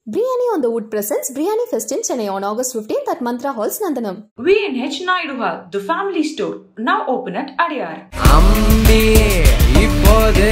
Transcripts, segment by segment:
Briani on the Wood presents Briani Fest in Chennai on August 15th at Mantra Halls, Nandanam. V&H Naiduha, the family store, now open at Adyar. அம்பி இப்போது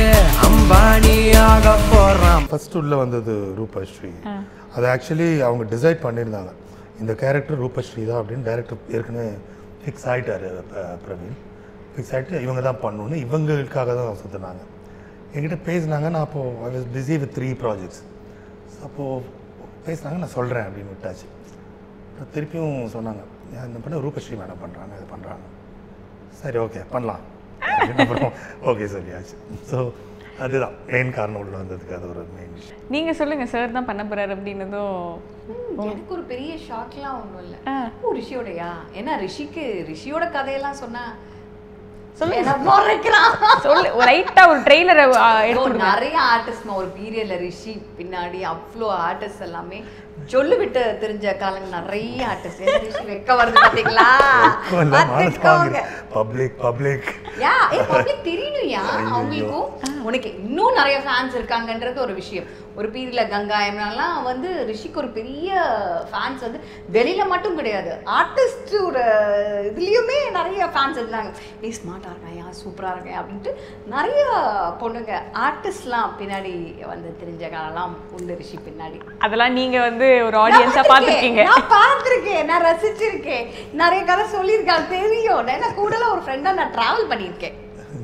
அம்பானியாக போறான் first உள்ள வந்தது ரூபஸ்ரீ அது actually அவங்க decide பண்ணியிருந்தாங்க இந்த character Roopasri தான் அப்படின்னு டைரக்டர் ஏற்கனவே ஃபிக்ஸ் ஆகிட்டாரு பிரவீன் ஃபிக்ஸ் ஆகிட்டு இவங்க தான் பண்ணணும்னு இவங்களுக்காக தான் சுற்றினாங்க என்கிட்ட பேசினாங்க நான் அப்போது I was busy with three projects அப்போது பேசினாங்க நான் சொல்கிறேன் அப்படின்னு விட்டாச்சு அப்புறம் திருப்பியும் சொன்னாங்க இந்த பண்ண ரூபஸ்ரீ மேடம் பண்ணுறாங்க இது பண்ணுறாங்க சரி ஓகே பண்ணலாம் அப்படின்னு அப்புறம் ஓகே சொல்லியாச்சு ஸோ அதுதான் மெயின் காரணம் உள்ள வந்ததுக்கு அது ஒரு மெயின் விஷயம் நீங்க சொல்லுங்க சார் தான் பண்ண போறாரு அப்படின்னதும் எனக்கு ஒரு பெரிய ஷாக்லாம் ஒன்றும் இல்லை ஓ ரிஷியோடயா ஏன்னா ரிஷிக்கு ரிஷியோட கதையெல்லாம் சொன்னா சொல்லுங்க. என்ன முறைக்கிறான். சொல்லு லைட்டா ஒரு ட்ரெய்லரை ஓ, எடுத்து நிறைய ஆர்டிஸ்ட் ஒரு பீரியட்ல ரிஷி பின்னாடி அவ்வளோ ஆர்டிஸ்ட் எல்லாமே சொல்லு விட்டு தெரிஞ்ச காலங்க நிறைய ஆர்டிஸ்ட் ரிஷி வெக்க வருது பாத்தீங்களா பார்த்துக்கோங்க. பப்ளிக் பப்ளிக் யா ஏ பப்ளிக் தெரியணும்யா அவங்களுக்கும் உனக்கு இன்னும் நிறைய ஃபேன்ஸ் இருக்காங்கன்றது ஒரு விஷயம் ஒரு பீரியட்ல கங்கா எம்னாலாம் வந்து ரிஷிக்கு ஒரு பெரிய ஃபேன்ஸ் வந்து வெளியில மட்டும் கிடையாது ஆர்டிஸ்டோட இதுலயுமே நிறைய ஃபேன்ஸ் இருந்தாங்க நீ ஸ்மார்ட்டா இருக்காயா சூப்பரா இருக்கேன் அப்படின்ட்டு நிறைய பொண்ணுங்க ஆர்டிஸ்ட்லாம் பின்னாடி வந்து தெரிஞ்ச காலம்லாம் உண்டு ரிஷி பின்னாடி அதெல்லாம் நீங்க வந்து ஒரு ஆடியன்ஸா நான் பாத்துருக்கீங்க நான் பார்த்திருக்கேன் நான் ரசிச்சிருக்கேன் நிறைய கதை சொல்லியிருக்கேன் தெரியும் நான் கூடலாம் ஒரு ஃப்ரெண்டா நான் டிராவல் பண்ணியிருக்கேன்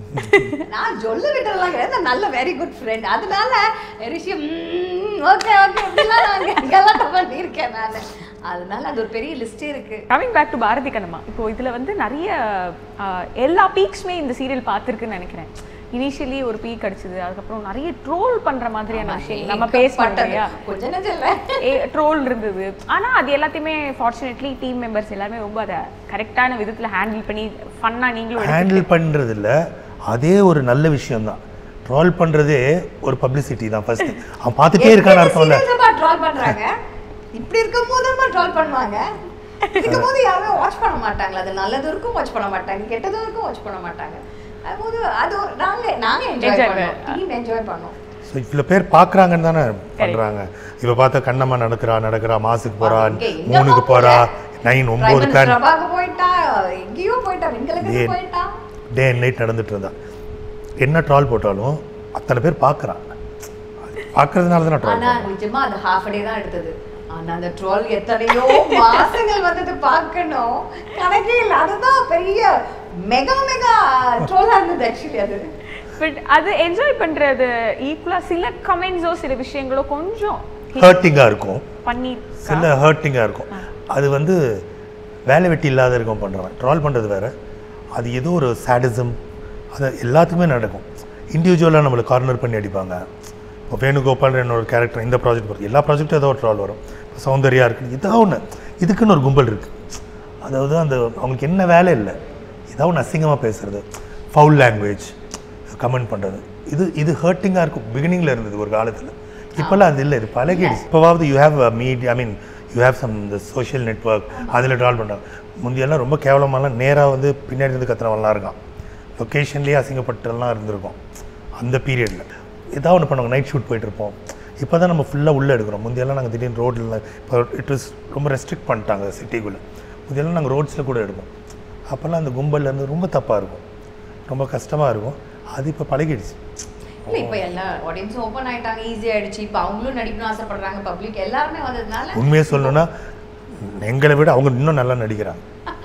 நான் சொல்ல விட்டுறலாம் கிடையாது நான் நல்ல வெரி குட் ஃப்ரெண்ட் அதனால ரிஷி ஓகே ஓகே இப்படிலாம் நான் கலாட்டம் பண்ணியிருக்கேன் நான் அதனால அது ஒரு பெரிய லிஸ்டே இருக்கு coming back to Bharathi Kannamma இப்போ இதுல வந்து நிறைய ஆஹ், எல்லா பீக்ஸுமே இந்த சீரியல் பார்த்துருக்குன்னு நினைக்கிறேன் இனிஷியலி ஒரு பீக் அடிச்சது அதுக்கப்புறம் நிறைய ட்ரோல் பண்ற மாதிரியான விஷயம் நம்ம பேசப்பட்டது பட்டது. இல்லையா கொஞ்ச நெஞ்சம் இல்ல ட்ரோல் இருந்தது ஆனா அது எல்லாத்தையுமே ஃபார்ச்சுனேட்லி டீம் மெம்பர்ஸ் எல்லாமே ரொம்ப அதை கரெக்டான விதத்துல ஹேண்டில் பண்ணி ஃபன்னா நீங்களும் எடுத்து- ஹேண்டில் பண்ணுறது இல்லை அதே ஒரு நல்ல விஷயம்தான் ட்ரால் பண்ணுறதே ஒரு பப்ளிசிட்டி தான் ஃபர்ஸ்ட் அவன் பார்த்துட்டே இருக்கான்னு அர்த்தம்ல ட்ரால் பண்றாங்க இப்படி இருக்கும் போதுமா ட்ரால் பண்ணுவாங்க இருக்கும் போது யாருமே வாட்ச் பண்ண மாட்டாங்க அது நல்லது இருக்கும் வாட்ச் பண்ண மாட்டாங்க கெட்டதும் இருக்கும் வாட்ச் பண்ண மாட்டாங்க அதுபோது அது ஒரு நாங்க நாங்க என்ஜாய் Enjoy பண்ணோம் டீம் என்ஜாய் பண்ணோம் ஸோ இவ்வளோ பேர் பார்க்குறாங்கன்னு தானே பண்ணுறாங்க இப்போ பார்த்தா கண்ணம்மா நடக்கிறா நடக்கிறா மாசுக்கு போகிறா இங்க எங்க மூணுக்கு போறா? போகிறா நைன் Prime ஒம்பது Minister பிளான் சபாக்கு போயிட்டா எங்கேயோ போயிட்டா விண்கலத்துக்கு ஏன்? போயிட்டா டே அண்ட் நைட் நடந்துட்டு இருந்தா என்ன ட்ரால் போட்டாலும் அத்தனை பேர் பார்க்குறான் பார்க்கறதுனால தான் ட்ரால் ஆனா நிஜமா அது ஹாஃப் டே தான் எடுத்தது ஆனா அந்த ட்ரோல் எத்தனையோ மாசங்கள் வந்தது பார்க்கணும் கணக்கே இல்லை அதுதான் பெரிய மெகா மெகா ட்ரோலா இருந்தது ஆக்சுவலி அது பட் அது என்ஜாய் பண்றது ஈக்குவலா சில கமெண்ட்ஸோ சில விஷயங்களோ கொஞ்சம் ஹர்ட்டிங்காக இருக்கும் பண்ணி சில ஹர்ட்டிங்காக இருக்கும் அது வந்து வேலை வெட்டி இல்லாத இருக்கும் பண்ணுறவன் ட்ரால் பண்ணுறது வேற அது ஏதோ ஒரு சாடிசம் அது எல்லாத்துக்குமே நடக்கும் இண்டிவிஜுவலாக நம்மளை கார்னர் பண்ணி அடிப்பாங்க இப்போ வேணுகோபால் என்னோட கேரக்டர் இந்த ப்ராஜெக்ட் பொறுத்து எல்லா ப்ராஜெக்டும் ஏதோ ஒரு ட்ரால் வரும் இப்போ சௌந்தர்யா இருக்குது இதோ ஒன்று இதுக்குன்னு ஒரு கும்பல் இருக்குது அதாவது அந்த அவங்களுக்கு என்ன வேலை இல்லை ஏதோ ஒன்று அசிங்கமாக பேசுறது ஃபவுல் லாங்குவேஜ் கமெண்ட் பண்ணுறது இது இது ஹர்ட்டிங்காக இருக்கும் பிகினிங்கில் இருந்தது ஒரு காலத்தில் இப்போல்லாம் அது இல்லை இது பழகிடுச்சு இப்போவாவது you have media I mean you have some இந்த சோஷியல் நெட்ஒர்க் அதில் ட்ரால் பண்ணுறாங்க முந்தியெல்லாம் ரொம்ப கேவலமாலாம் நேராக வந்து பின்னாடி இருந்து கத்துறவன்லாம் இருக்கான் லொக்கேஷன்லேயே அசிங்கப்பட்டெல்லாம் இருந்திருக்கும் அந்த பீரியடில் ஏதாவது ஒன்று பண்ணுவாங்க நைட் ஷூட் போயிட்டுருப்போம் இப்போ தான் நம்ம ஃபுல்லாக உள்ளே எடுக்கிறோம் முந்தியெல்லாம் நாங்கள் திடீர்னு ரோட்டில் இப்போ இட் வாஸ் ரொம்ப ரெஸ்ட்ரிக்ட் பண்ணிட்டாங்க சிட்டிக்குள்ளே முந்தியெல்லாம் நாங்கள் ரோட்ஸில் கூட எடுப்போம் அப்போல்லாம் அந்த கும்பல்ல இருந்து ரொம்ப தப்பாக இருக்கும் ரொம்ப கஷ்டமாக இருக்கும் அது இப்போ பழகிடுச்சு இல்ல இப்ப எல்லா ஆடியன்ஸும் ஓப்பன் ஆயிட்டாங்க ஈஸி ஆயிடுச்சு இப்ப அவங்களும் நடிக்கணும்னு ஆசைப்படுறாங்க பப்ளிக் எல்லாருமே வந்ததுனால உண்மையை சொல்லணும்னா எங்களை விட அவங்க இன்னும் நல்லா நடிக்கிறாங்க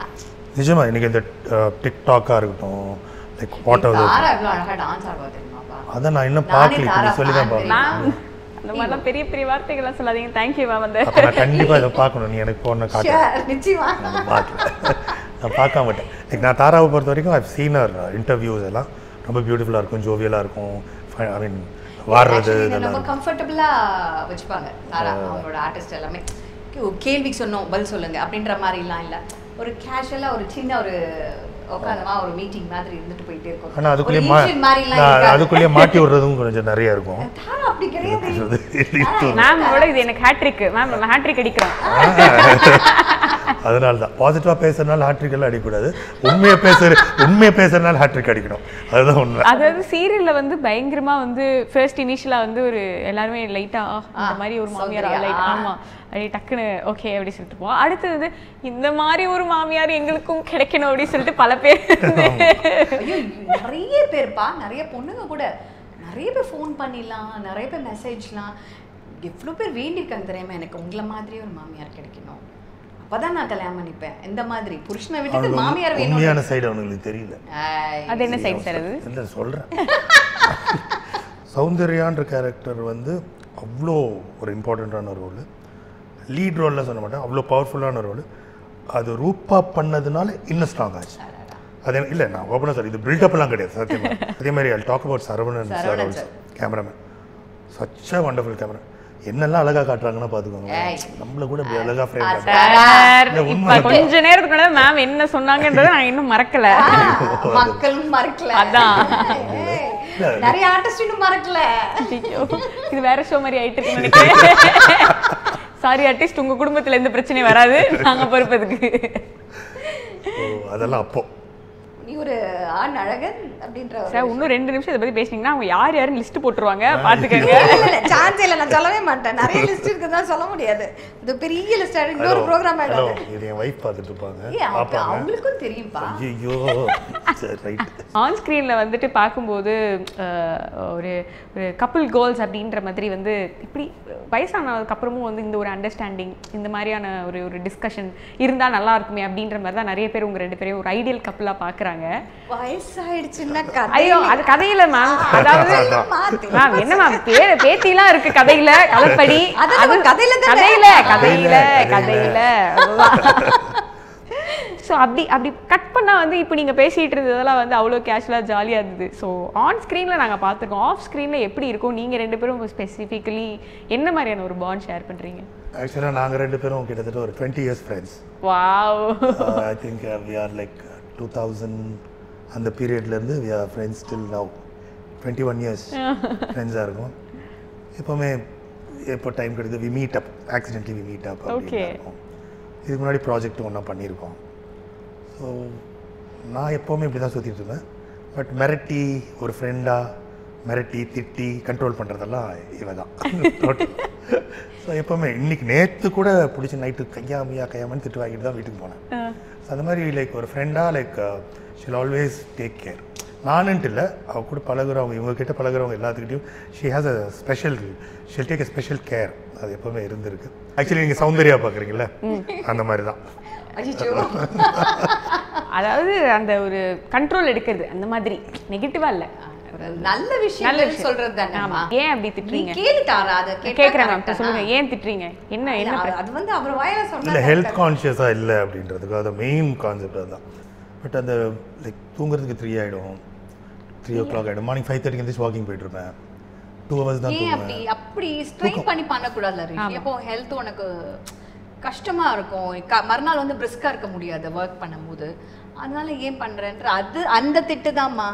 நிஜமா இன்னைக்கு இந்த டிக்டாக்காக இருக்கட்டும் லைக் வாட் எவர் தாரா எவ்வளவு அழகா டான்ஸ் ஆடுவா தெரியுமாப்பா அதை நான் இன்னும் நானே பார்க்கல தாரா இப்படி சொல்லி தான் fan பார்க்கணும் நான் அந்த மாதிரிலாம் பெரிய பெரிய வார்த்தைகள்லாம் சொல்லாதீங்க தேங்க்யூ மேம் வந்து அப்போ நான் கண்டிப்பாக இதை பார்க்கணும் நீ எனக்கு போன காட்டு Sure, நிச்சயமா நான் பார்க்கல நான் பார்க்காம மாட்டேன் லைக் நான் தாராவை பொறுத்த வரைக்கும் ஐ சீனர் இன்டர்வியூஸ் எல்லாம் ரொம்ப பியூட்டிஃபுல்லாக இருக்கும் ஜோவியலாக இருக்கும் ஐ மீன் வாடுறது Actually, இதை இதெல்லாம் ரொம்ப கம்ஃபர்டபுளா வச்சுப்பாங்க தாரா அவங்களோட ஆர்டிஸ்ட் எல்லாமே Okay, ஒரு கேள்விக்கு சொன்னோம் பதில் சொல்லுங்க அப்படின்ற மாதிரிலாம் இல்ல ஒரு கேஷுவலா ஒரு சின்ன ஒரு உட்காந்தமா ஒரு மீட்டிங் மாதிரி இருந்துட்டு போயிட்டே இருக்கும் ஆனால் அதுக்குள்ளேயே ஒரு மா incident மாதிரிலாம் நான் இருக்காது. அதுக்குள்ளேயே மாட்டி விடுறதும் கொஞ்சம் நிறைய இருக்கும் தாரா அப்படி கிடையாது இருக்கிறது இழுத்து மேமோட இது எனக்கு ஹேட்ரிக் மேம் நம்ம ஹேட்ரிக் அடிக்கிறோம் அதனால தான் பாசிட்டிவாக பேசுறதுனால ஹாட்ரிக் எல்லாம் அடிக்கக்கூடாது உண்மையை பேசுற உண்மையை பேசுறதுனால ஹாட்ரிக் அடிக்கணும் அதுதான் உண்மை அதாவது சீரியல்ல வந்து பயங்கரமா வந்து ஃபர்ஸ்ட் இனிஷியலா வந்து ஒரு எல்லாருமே லைட்டா இந்த மாதிரி ஒரு மாமியார் சௌந்தர்யா. லைட் ஆமா அப்படி டக்குன்னு ஓகே அப்படி சொல்லிட்டு போவோம் அடுத்தது இந்த மாதிரி ஒரு மாமியார் எங்களுக்கும் கிடைக்கணும் அப்படின்னு சொல்லிட்டு பல பேர் வந்து ஐயோ நிறைய பேர்ப்பா நிறைய பொண்ணுங்க கூட நிறைய பேர் ஃபோன் பண்ணிடலாம் நிறைய பேர் மெசேஜ்லாம் எவ்வளோ பேர் வேண்டியிருக்காங்க தெரியாம எனக்கு உங்களை மாதிரியே ஒரு மாமியார் கிடைக்கணும் அப்பதான் நான் கல்யாணம் பண்ணிப்பேன் இந்த மாதிரி புருஷனை விட்டுட்டு அவனுக்கு மாமியார் உண்மை- வேணும் உண்மையான சைடு அவனுங்களுக்கு தெரியல ஐ, அது என்ன சைடு சார் அது இல்லை சொல்கிறேன் சௌந்தர்யான்ற கேரக்டர் வந்து அவ்வளோ ஒரு இம்பார்ட்டண்ட்டான ரோல் லீட் ரோலில் சொல்ல மாட்டேன் அவ்வளோ பவர்ஃபுல்லான ரோல் அது ரூப்பா பண்ணதுனால இன்னும் ஸ்ட்ராங் ஆச்சு அது எனக்கு- இல்லை நான் ஓப்பனாக சார் இது பில்டப்லாம் கிடையாது சத்தியமா அதே மாதிரி I talk about Saravanan sir Saravanan also cameraman such a wonderful camera என்னெல்லாம் அழகா காட்டுறாங்கன்னா பார்த்துக்கோங்க ஏய். நம்மள கூட இப்படி அழகா ஃப்ரேம் சார் இல்ல, இப்ப உண்மை கொஞ்ச நேரத்துக்கு முன்னாடி மேம் என்ன சொன்னாங்கன்றதை நான் இன்னும் மறக்கல மக்களும் மறக்கல அதான். ஏய், நிறைய ஆர்டிஸ்ட் இன்னும் மறக்கல ஐயோ, இது வேற ஷோ மாதிரி ஆயிட்டு இருக்குன்னு நினைக்கிறேன் சாரி அட்லீஸ்ட் உங்க குடும்பத்துல எந்த பிரச்சனையும் வராது நாங்க பொறுப்பதுக்கு அதெல்லாம் அப்போ நீ ஒரு ஆண் அழகன் அப்படின்ற ஒரு சார் இன்னும் ரெண்டு நிமிஷம் இதை பத்தி பேசுனீங்கன்னா அவங்க யார் யாருன்னு லிஸ்ட் போட்டுருவாங்க பாத்துக்கங்க சான்ஸ் இல்ல நான் சொல்லவே மாட்டேன் நிறைய லிஸ்ட் இருக்குதா சொல்ல முடியாது இது பெரிய லிஸ்ட் இன்னொரு ப்ரோக்ராம் ஹலோ ஆயிடும் இது என் ஒய்ஃப் பார்த்துட்டு இருப்பாங்க ஏய் அப்ப பார்ப்பாங்க அவங்களுக்கும் தெரியும்பா ஐயோ சரி ரைட் ஆன் ஸ்க்ரீனில் வந்துட்டு பார்க்கும்போது அஹ், ஒரு ஒரு கப்புள் கோல்ஸ் அப்படின்ற மாதிரி வந்து இப்படி வயசானதுக்கு அப்புறமும் வந்து இந்த ஒரு அண்டர்ஸ்டாண்டிங் இந்த மாதிரியான ஒரு ஒரு டிஸ்கஷன் இருந்தால் நல்லா இருக்குமே அப்படின்ற மாதிரி தான் நிறைய பேர் உங்க ரெண்டு பேரையும் ஒரு ஐடியல் கப்புளாக பார்க்குறாங்க வயசாயிடுச்சுன்னா ஐயோ அது கதையில மேம் அதாவது மாத்தி. மேம் என்ன மேம் பே பேத்திலாம் இருக்கு கதையில கதைப்படி அதான் நம்ம கதையில தானே. கதையில கதையில கதையில, கதையில ஸோ அப்படி அப்படி கட் பண்ணா வந்து இப்போ நீங்க பேசிட்டு இருந்ததெல்லாம் வந்து அவ்வளோ கேஷுவலாக ஜாலியாக இருந்தது ஸோ ஆன் ஸ்க்ரீனில் நாங்கள் பார்த்துருக்கோம் ஆஃப் ஸ்க்ரீனில் எப்படி இருக்கும் நீங்கள் ரெண்டு பேரும் ஸ்பெசிஃபிக்கலி என்ன மாதிரியான ஒரு பாண்ட் ஷேர் பண்ணுறீங்க ஆக்சுவலாக நாங்கள் ரெண்டு பேரும் கிட்டத்தட்ட ஒரு twenty years friends wow I think we are like two thousand அந்த பீரியட்லேருந்து we are friends still now twenty one years ஃப்ரெண்ட்ஸாக இருக்கும் எப்போவுமே எப்போ டைம் கிடைக்குது we meet up accidentally we meet up Okay. இருக்கும் இதுக்கு முன்னாடி ப்ராஜெக்ட் ஒன்றா பண்ணியிருக்கோம் ஸோ நான் எப்போவுமே இப்படி தான் சுற்றிட்டு இருந்தேன் பட் மிரட்டி ஒரு ஃப்ரெண்டாக மிரட்டி திட்டி கண்ட்ரோல் பண்ணுறதெல்லாம் இவ தான் ஸோ எப்போவுமே இன்னைக்கு நேற்று கூட பிடிச்ச நைட்டு கையாமையா கையாமன்னு திட்டு வாங்கிட்டு தான் வீட்டுக்கு போனேன் ஸோ அந்த மாதிரி லைக் ஒரு ஃப்ரெண்டாக like she'll always take care நானுன்ட்டு இல்லை அவ கூட பழகுறவங்க இவங்க கிட்ட பழகுறவங்க எல்லாத்துக்கிட்டையும் she has a special she'll take a special care அது எப்போவுமே இருந்திருக்கு ஆக்சுவலி நீங்கள் சௌந்தர்யா பார்க்குறீங்களா அந்த மாதிரி தான் அச்சோ அதாவது அந்த ஒரு கண்ட்ரோல் எடுக்கிறது அந்த மாதிரி நெகட்டிவா இல்ல நல்ல நல்ல விஷயம் விஷயம். சொல்றது தானே ஆமா ஏன் அப்படி நீ திட்டுறீங்க கேளு தாரா அதை கேட்டா கேக்குறேன் மேம் correct இப்ப சொல்லுங்க ஏன் திட்டுறீங்க என்ன என்ன இல்ல, பிரச்சனை? அது வந்து அவர் வாயில இல்லை சொன்னா ஹெல்த் கான்ஷியஸாக இல்லை அப்படின்றதுக்கு அது மெயின் கான்செப்ட் அதுதான் பட் அந்த லைக் தூங்குறதுக்கு த்ரீ ஆகிடும் த்ரீ ஓ கிளாக் ஆகிடும் மார்னிங் ஃபைவ் தேர்ட்டிக்கு எந்திரிச்சு வாக்கிங் போயிட்டுருப்பேன் டூ ஹவர்ஸ் தான் ஏன் அப்படி தூங்குவேன் அப்படி ஸ்ட்ரெயின் பண்ணி பண்ணக்கூடாதுல ரிஷி அப்போ ஹெல்த் உனக்கு கஷ்டமா இருக்கும் க- மறுநாள் வந்து பிரிஸ்கா இருக்க முடியாது ஒர்க் பண்ணும்போது அதனால ஏன் பண்றேன்ற அது அந்த திட்டு தான்மா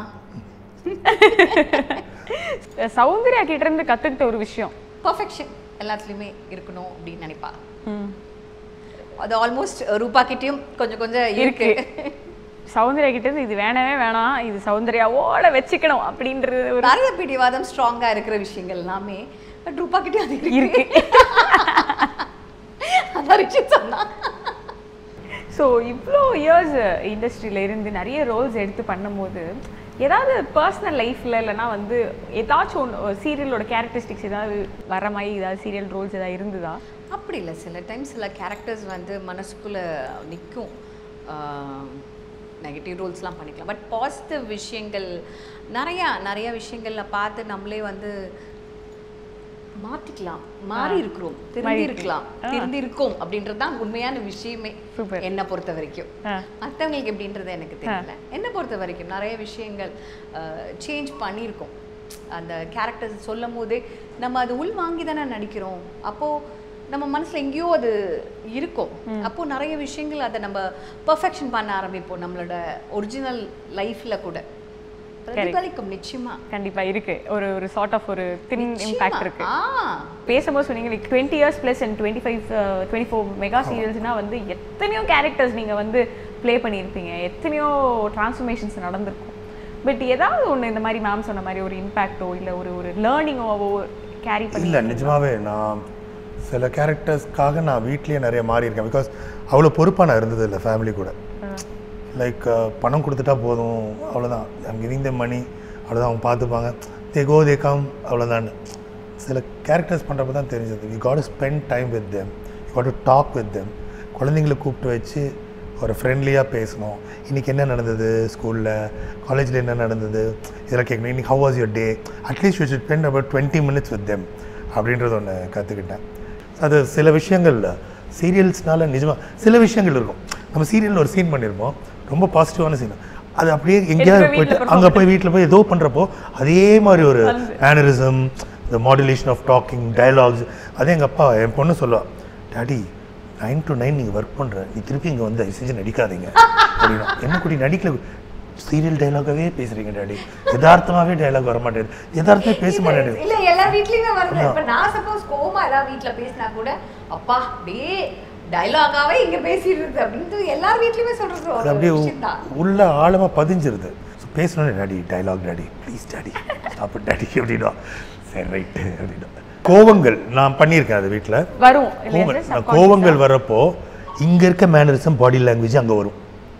சௌந்தர்யா கிட்ட இருந்து கத்துக்கிட்ட ஒரு விஷயம் பர்ஃபெக்ஷன் எல்லாத்துலயுமே இருக்கணும் அப்படின்னு நினைப்பா அது ஆல்மோஸ்ட் ரூபா கிட்டயும் கொஞ்சம் கொஞ்சம் இருக்கு சௌந்தர்யா கிட்ட இருந்து இது வேணவே வேணாம் இது சௌந்தர்யாவோட வச்சுக்கணும் அப்படின்றது ஒரு நிறைய பிடிவாதம் ஸ்ட்ராங்கா இருக்கிற விஷயங்கள் எல்லாமே பட் ரூபா கிட்டயும் அது இருக்கு இருக்கு அதான் ரிஷி சொன்னா ஸோ இவ்வளோ இயர்ஸ் இண்டஸ்ட்ரியில் இருந்து நிறைய ரோல்ஸ் எடுத்து பண்ணும்போது ஏதாவது பர்சனல் லைஃப்பில் இல்லைன்னா வந்து ஏதாச்சும் ஒன்று சீரியலோட கேரக்டரிஸ்டிக்ஸ் ஏதாவது வர மாதிரி ஏதாவது சீரியல் ரோல்ஸ் ஏதாவது இருந்ததா அப்படி இல்லை சில டைம் சில கேரக்டர்ஸ் வந்து மனசுக்குள்ள நிற்கும் நெகட்டிவ் ரோல்ஸ்லாம் பண்ணிக்கலாம் பட் பாசிட்டிவ் விஷயங்கள் நிறையா நிறைய விஷயங்கள்ல பார்த்து நம்மளே வந்து மாத்திக்கலாம் மாறி இருக்கிறோம் திருந்தி இருக்கலாம் திருந்தி இருக்கோம் அப்படின்றது தான் உண்மையான விஷயமே Super. என்னை பொறுத்த வரைக்கும் ஆ. மற்றவங்களுக்கு எப்படின்றது எனக்கு தெரியல என்னை பொறுத்த வரைக்கும் நிறைய விஷயங்கள் சேஞ்ச் பண்ணியிருக்கோம் அந்த கேரக்டர்ஸ் சொல்லும் போதே நம்ம அது உள் வாங்கி தானே நடிக்கிறோம் அப்போ நம்ம மனசுல எங்கேயோ அது இருக்கும் அப்போ நிறைய விஷயங்கள் அதை நம்ம பெர்ஃபெக்ஷன் பண்ண ஆரம்பிப்போம் நம்மளோட ஒரிஜினல் லைஃப்ல கூட பிரதிபலிக்கும் நிச்சயமா கண்டிப்பா இருக்கு ஒரு ஒரு சார்ட் ஆஃப் ஒரு தின் இம்பாக்ட் இருக்கு ஆ பேசும்போது சொன்னீங்க like twenty years plus and twenty five twenty four mega சீரியல்ஸ்னால் வந்து எத்தனையோ கேரக்டர்ஸ் நீங்கள் வந்து ப்ளே பண்ணியிருப்பீங்க எத்தனையோ டிரான்ஸ்ஃபர்மேஷன்ஸ் நடந்திருக்கும் பட் ஏதாவது ஒன்று இந்த மாதிரி மேம் சொன்ன மாதிரி ஒரு இம்பேக்டோ இல்லை ஒரு ஒரு லேர்னிங்கோ கேரி பண்ணி இல்லை நிஜமாவே நான் சில கேரக்டர்ஸ்க்காக நான் வீட்லேயே நிறைய மாறி இருக்கேன் பிகாஸ் அவ்வளோ பொறுப்பாக நான் இருந்தது இல்லை ஃபேமிலி கூட லைக் பணம் கொடுத்துட்டா போதும் அவ்வளோதான் ஐம் கிவிங் த மணி அவ்வளோதான் அவங்க பார்த்துப்பாங்க தே கோ தே கம் அவ்வளோதான் சில கேரக்டர்ஸ் பண்ணுறப்ப தான் தெரிஞ்சது we got spend time with them you got to talk with them குழந்தைங்களை கூப்பிட்டு வச்சு ஒரு ஃப்ரெண்ட்லியாக பேசணும் இன்றைக்கி என்ன நடந்தது ஸ்கூலில் காலேஜில் என்ன நடந்தது இதெல்லாம் கேட்கணும் இன்றைக்கி how was your day at least you should spend about twenty minutes with them அப்படின்றது ஒன்று கற்றுக்கிட்டேன் அது சில விஷயங்கள் சீரியல்ஸ்னால நிஜமாக சில விஷயங்கள் இருக்கும் நம்ம சீரியலில் ஒரு சீன் பண்ணியிருப்போம் ரொம்ப பாசிட்டிவான சீன் அது அப்படியே எங்கேயாவது எடுத்து போயிட்டு வீட்ல அங்கே போய் வீட்டில் போய் ஏதோ பண்ணுறப்போ அதே மாதிரி ஒரு மேனரிசம் இந்த மாடுலேஷன் ஆஃப் டாக்கிங் டயலாக்ஸ் அதே எங்கள் அப்பா என் பொண்ணு சொல்லுவா டாடி நைன் டு நைன் நீங்கள் ஒர்க் பண்ணுற நீ திருப்பி இங்கே வந்து தயவு செஞ்சு நடிக்காதீங்க அப்படின்னா என்ன குட்டி நடிக்கல சீரியல் டைலாகவே பேசுறீங்க டாடி யதார்த்தமாகவே டைலாக் வர மாட்டேங்குது யதார்த்தமே பேச மாட்டேங்குது இல்ல எல்லா வீட்லயுமே வருது இப்ப நான் சப்போஸ் கோமா எல்லா வீட்ல பேசினா கூட அப்பா அப்படியே டைலாகாவே இங்க பேசிடுறது அப்படின்ட்டு எல்லார் வீட்லயுமே சொல்றது அது ஒரு அப்படியே விஷயம் தான் உள்ள ஆழமாக பதிஞ்சிருது ஸோ பேசணும்னு daddy dialogue daddy please daddy stop daddy அப்படின்னா சரி ரைட்டு அப்படின்னா கோவங்கள் நான் பண்ணியிருக்கேன் அது வீட்டில் வரும் இல்லையா கோவங்கள் sir? நான் Subconscious-ஆ? கோவங்கள் வரப்போ இங்கே இருக்க மேனரிசம் பாடி லாங்குவேஜ் அங்கே வரும்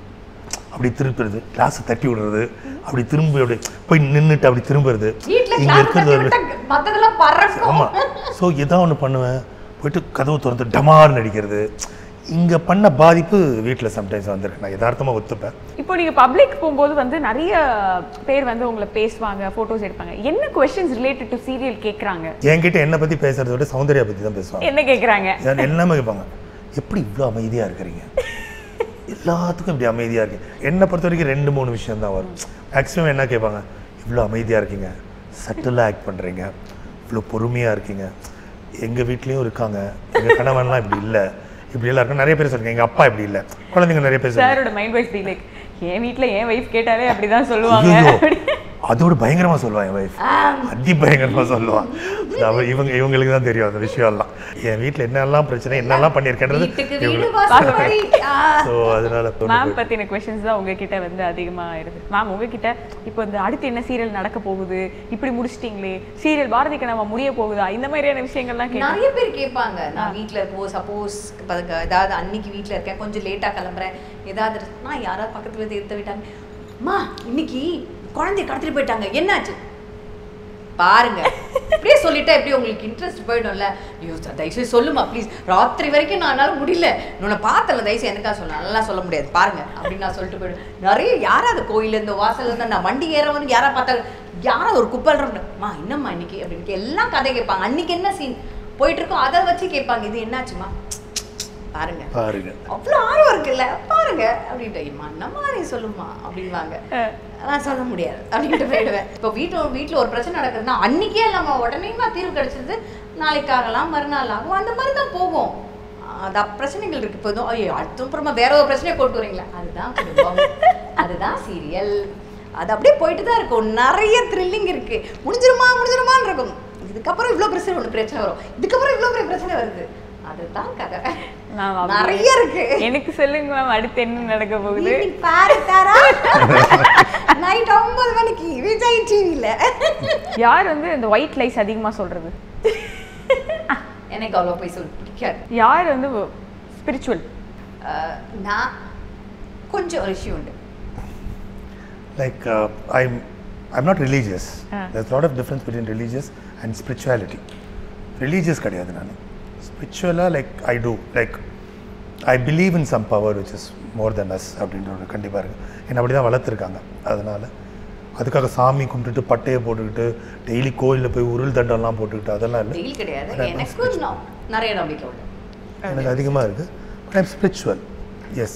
அப்படி திருப்புறது கிளாஸை தட்டி விடுறது அப்படி திரும்பி அப்படி போய் நின்றுட்டு அப்படி திரும்புறது வீட்ல இங்கே கிளாஸ் இருக்கிறது ஒரு மத்ததெல்லாம் பறக்கும் ஆமாம் ஸோ எதாவது ஒன்று பண்ணுவேன் போயிட்டு கதவு திறந்து டமார் நடிக்கிறது இங்கே பண்ண பாதிப்பு வீட்டில் சம்டைம்ஸ் வந்திருக்கு நான் யதார்த்தமாக ஒத்துப்பேன் இப்போ நீங்க பப்ளிக் போகும்போது வந்து நிறைய பேர் வந்து உங்களை பேசுவாங்க போட்டோஸ் எடுப்பாங்க என்ன கொஸ்டின்ஸ் ரிலேட்டட் டு சீரியல் கேக்குறாங்க என்கிட்ட என்னை பற்றி பேசுறத விட சௌந்தர்யா பற்றி தான் பேசுவாங்க என்ன கேக்குறாங்க ஏன் எல்லாமே கேட்பாங்க எப்படி இவ்வளோ அமைதியாக இருக்கிறீங்க எல்லாத்துக்கும் இப்படி அமைதியாக இருக்கீங்க என்னை பொறுத்த வரைக்கும் ரெண்டு மூணு விஷயம் தான் வரும் மேக்ஸிமம் என்ன கேட்பாங்க இவ்வளோ அமைதியாக இருக்கீங்க சட்டிலாக ஆக்ட் பண்ணுறீங்க இவ்வளோ பொறுமையாக இருக்கீங்க எங்கள் வீட்லேயும் இருக்காங்க எங்கள் கணவன்லாம் இப்படி இல்லை இப்படி எல்லாம் இருக்கும் நிறைய பேர் சொல்லுங்க எங்கள் அப்பா இப்படி இல்லை குழந்தைங்க நிறைய பேர் சொல்லுங்க சாரோட மைண்ட் வைஸ் பி லைக் என் வீட்ல என் வைஃப் கேட்டாலே அப்படிதான் சொல்லுவாங்க ஐயோ அதோட பயங்கரமா சொல்லுவான் என் வைஃப் அதி பயங்கரமா சொல்லுவான் அது அவ இவங்க இவங்களுக்கு தான் தெரியும் அந்த விஷயம் எல்லாம் என் வீட்டில் என்னெல்லாம் பிரச்சனை என்னெல்லாம் பண்ணியிருக்கேன்றது வீட்டுக்கு வீடு இவங்களுக்கு வாசல் வழி. ஆ. ஸோ அதனால மேம் பத்தின கொஸ்டின்ஸ் தான் உங்ககிட்ட வந்து அதிகமா இருக்கு மேம் உங்ககிட்ட இப்போ இந்த அடுத்து என்ன சீரியல் நடக்க போகுது இப்படி முடிச்சிட்டீங்களே சீரியல் பாரதி கனவா முடிய போகுதா இந்த மாதிரியான விஷயங்கள்லாம் கேட்க நிறைய பேர் கேட்பாங்க நான் வீட்ல இருப்போ சப்போஸ் ஏதாவது அன்னைக்கு வீட்ல இருக்கேன் கொஞ்சம் லேட்டா கிளம்புறேன் ஏதாவது இருக்கு. நான் யாராவது பக்கத்துல வந்து எடுத்து விட்டாங்க அம்மா இன்னைக்கு குழந்தைய கடத்திட்டு போயிட்டாங்க என்னாச்சு பாருங்க அப்படியே சொல்லிட்டா எப்படி உங்களுக்கு இன்ட்ரெஸ்ட் போயிடும்ல ஐயோ தயவுசெய்து சொல்லுமா ப்ளீஸ் ராத்திரி வரைக்கும் நான் என்னால முடியல உன்னை பார்த்தல தயவுசெய்து எனக்கா சொல்ல நல்லா சொல்ல முடியாது பாருங்க அப்படின்னு நான் சொல்லிட்டு போயிடுவேன் நிறைய யாராவது கோயில்ல இருந்து வாசல்ல இருந்து நான் வண்டி ஏறவனு யாரா பார்த்தாலும் யாராவது ஒரு குப்பல்றோம்மா என்னம்மா இன்னைக்கு அப்படின்னு எல்லாம் கதை கேட்பாங்க அன்னைக்கு என்ன சீன் போயிட்டு இருக்கோம் அதை வச்சு கேட்பாங்க இது என்னாச்சுமா பாருங்க பாருங்க அவ்வளோ ஆர்வம் இருக்குல்ல பாருங்க அப்படின்ட்டு "அம்மா, என்னம்மா நீ சொல்லுமா அப்படின்வாங்க நான் சொல்ல முடியாது அப்படின்ட்டு போயிடுவேன் இப்போ வீட்டில் வீட்டில் ஒரு பிரச்சனை நடக்குதுன்னா அன்னைக்கே நம்ம உடனே தீர்வு கிடைச்சிருது நாளைக்கு ஆகலாம் மறுநாள் ஆகும் அந்த மாதிரி தான் போகும் அது அப்~ பிரச்சனைகள் இருக்கு இப்போ எதுவும் ஐயோ அடுத்த அப்புறமா வேற ஒரு பிரச்சனையை கொண்டு வரீங்களா அதுதான் குடும்பம் அதுதான் சீரியல் அது அப்படியே போயிட்டு தான் இருக்கும் நிறைய த்ரில்லிங் இருக்கு முடிஞ்சிருமா முடிஞ்சிருமான்னு இருக்கும் இதுக்கப்புறம் இவ்வளோ பிரச்சனை ஒன்று பிரச்சனை வரும் இதுக்கப்புறம் இவ்வளோ பெரிய பிரச்சனை வருது அதுதான் கதை மேம் அப்படி- நிறைய இருக்கு எனக்கு சொல்லுங்க மேம் அடுத்து என்ன நடக்க போகுது ஈவினிங் பாரு தாரா நைட் ஒன்பது மணிக்கு விஜய் டிவில யார் வந்து இந்த ஒயிட் லைஸ் அதிகமா சொல்றது எனக்கு அவ்வளோ போய் சொல்ல பிடிக்காது யார் வந்து ஸ்பிரிச்சுவல் அஹ், நான் கொஞ்சம் ஒரு விஷயம் உண்டு like I'm I'm not religious Ah. there's lot of difference between religious and spirituality religious கிடையாது நான் ஸ்பிரிச்சுவலாக like I do like I believe in some power which is more than us அப்படின்ற ஒரு கண்டிப்பாக இருக்குது என்னை அப்படி தான் வளர்த்துருக்காங்க அதனால் அதுக்காக சாமி கும்பிட்டுட்டு பட்டையை போட்டுக்கிட்டு டெய்லி கோயிலில் போய் உருள் தண்டம்லாம் போட்டுக்கிட்டு அதெல்லாம் இல்லை டெய்லி கிடையாது எனக்கு நான் நிறைய நம்பிக்கை உண்டு எனக்கு அதிகமாக இருக்குது but I'm spiritual yes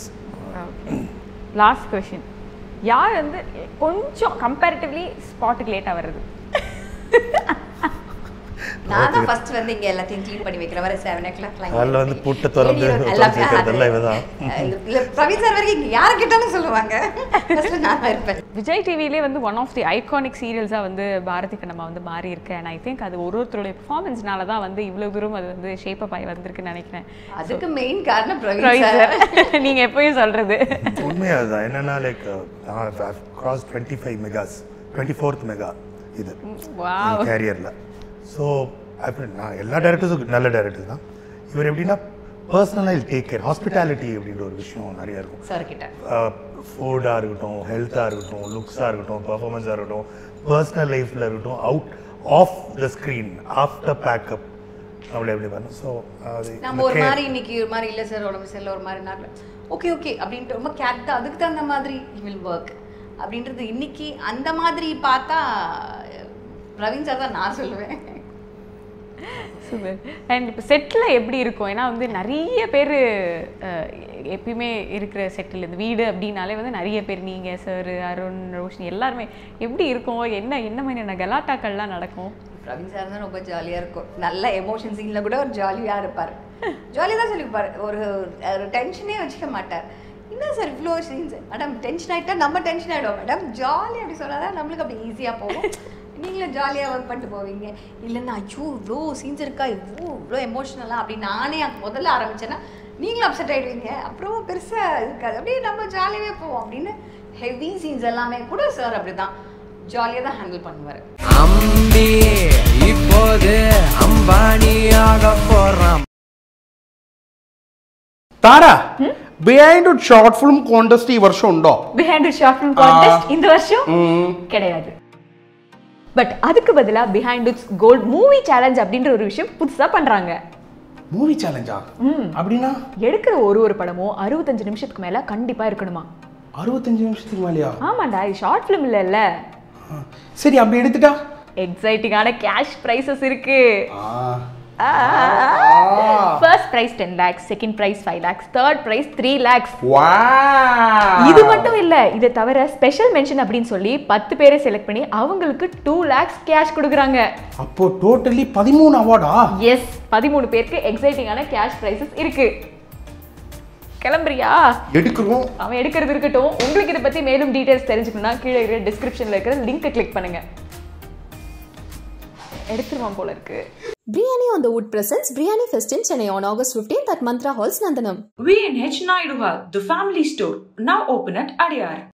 last question யார் வந்து கொஞ்சம் கம்பேரிட்டிவ்லி ஸ்பாட்டுக்கு லேட்டாக வர்றது நான் தான் ஃபர்ஸ்ட் வந்து இங்க எல்லாத்தையும் க்ளீன் பண்ணி வைக்கிற வர செவன் ஓ கிளாக் காலைல வந்து பூட்டை திறந்து திறந்து வைக்கிறதெல்லாம் இவதான். இல்ல பிரவீன் சார் வரைக்கும் இங்க யாரை கேட்டாலும் சொல்லுவாங்க ஃபர்ஸ்ட் நான் தான் இருப்பேன் விஜய் டிவிலே வந்து ஒன் ஆஃப் தி ஐகானிக் சீரியல்ஸாக வந்து பாரதி கண்ணம்மா வந்து மாறி இருக்கு அண்ட் ஐ திங்க் அது ஒரு ஒருத்தருடைய பெர்ஃபார்மன்ஸ்னால தான் வந்து இவ்வளோ தூரம் அது வந்து ஷேப் அப் ஆகி வந்திருக்குன்னு நினைக்கிறேன் அதுக்கு மெயின் காரணம் பிரவீன் ரோஹித் சார் sir, நீங்க எப்பயும் சொல்றது உண்மையாக அதுதான் என்னென்னா like cross twenty five megas twenty fourth mega இது வாவ் கேரியரில் ஸோ அப்படி நான் எல்லா டேரக்டர்ஸும் நல்ல டேரக்டர்ஸ் தான் இவர் எப்படின்னா பர்சனலாக டேக் கேர் ஹாஸ்பிட்டாலிட்டி அப்படின்ற ஒரு விஷயம் நிறையா இருக்கும் சார் கிட்ட ஃபுட்டாக இருக்கட்டும் ஹெல்த்தாக இருக்கட்டும் லுக்ஸாக இருக்கட்டும் பர்ஃபார்மன்ஸாக இருக்கட்டும் பர்சனல் லைஃப்பில் இருக்கட்டும் out of the screen after pack up நம்மளை எப்படி பண்ணணும் ஸோ அது நம்ம ஒரு மாதிரி இன்னைக்கு ஒரு மாதிரி இல்ல சார் உடம்பு சரியில்லை ஒரு மாதிரி நாள் ஓகே ஓகே அப்படின்ட்டு ரொம்ப கேட் அதுக்கு தகுந்த மாதிரி வில் ஒர்க் அப்படின்றது இன்னைக்கு அந்த மாதிரி பார்த்தா பிரவீன் சார் தான் நான் சொல்லுவேன் சூப்பர் அண்ட் இப்போ செட்டில் எப்படி இருக்கும் ஏன்னா வந்து நிறைய பேர் எப்பயுமே இருக்கிற செட்டில் இந்த வீடு அப்படின்னாலே வந்து நிறைய பேர் நீங்கள் சார் அருண் ரோஷினி எல்லாருமே எப்படி இருக்கும் என்ன என்ன மாதிரியான கலாட்டாக்கள்லாம் நடக்கும் பிரவீன் சார் தான் ரொம்ப ஜாலியாக இருக்கும் நல்ல எமோஷன் சீனில் கூட ஒரு ஜாலியாக இருப்பார் ஜாலியாக தான் சொல்லிப்பார் ஒரு ஒரு டென்ஷனே வச்சுக்க மாட்டார் என்ன சார் இவ்வளோ சீன்ஸ் மேடம் டென்ஷன் ஆகிட்டா நம்ம டென்ஷன் ஆகிடுவோம் மேடம் ஜாலியாக அப்படி சொல்லாதான் நம்மளுக்கு அப்படி ஈஸியாக போகும் நீங்களும் ஜாலியாக ஒர்க் பண்ணிட்டு போவீங்க இல்லைன்னா ஐயோ இவ்வளோ சீன்ஸ் இருக்கா இவ்வளோ இவ்வளோ எமோஷ்னலாக அப்படி நானே அங்க முதல்ல ஆரம்பிச்சேன்னா நீங்களும் அப்செட் ஆகிடுவீங்க அப்புறம் பெருசாக இருக்காது அப்படியே நம்ம ஜாலியாகவே போவோம் அப்படின்னு ஹெவி சீன்ஸ் எல்லாமே கூட சார் அப்படி தான் ஜாலியாக தான் ஹேண்டில் பண்ணுவார் அம்பி இப்போது அம்பானியாக போறான் Thara behind short film contest ഈ വർഷം ഉണ്ടോ பிஹைண்ட் ஷார்ட் ஃபிலிம் கான்டெஸ்ட் இந்த வருஷம் கிடையாது பட் அதுக்கு பதிலா behind it's gold movie challenge அப்படின்ற ஒரு விஷயம் புதுசா பண்றாங்க மூவி சேலஞ்சா அப்படின்னா எடுக்கிற ஒரு ஒரு படமும் அறுபத்தஞ்சு நிமிஷத்துக்கு மேல கண்டிப்பா இருக்கணுமா அறுபத்தஞ்சு நிமிஷத்துக்கு மேலேயா ஆமாண்டா இது ஷார்ட் ஃபிலிம் இல்லைல்ல ஆ. சரி அப்படி எடுத்துட்டா எக்ஸைட்டிங்கான கேஷ் ப்ரைஸஸ் இருக்கு ஆ. First prize ten lakhs second prize five lakhs third prize three lakhs Wow. இது மட்டும் இல்ல இதை தவிர ஸ்பெஷல் மென்ஷன் அப்படின்னு சொல்லி பத்து பேரை செலக்ட் பண்ணி அவங்களுக்கு டூ லேக்ஸ் கேஷ் கொடுக்குறாங்க அப்போ டோட்டலி பதிமூணு அவார்டா எஸ் பதிமூணு பேருக்கு எக்ஸைட்டிங்கான கேஷ் ப்ரைஸஸ் இருக்கு கிளம்புறியா எடுக்கிறோம் அவன் எடுக்கிறது இருக்கட்டும் உங்களுக்கு இதை பத்தி மேலும் டீடைல்ஸ் தெரிஞ்சுக்கணும்னா கீழே இருக்கிற டிஸ்கிரிப்ஷன்ல இருக்கிற லிங்கை கிளிக் பண்ணுங்க எடுத்துருவான் போல இருக்கு Briani on the Wood presents Briani Fest in Chennai on August 15th at Mantra Halls, Nandanam. V&H Naidu Hall, the family store, now open at Adyar.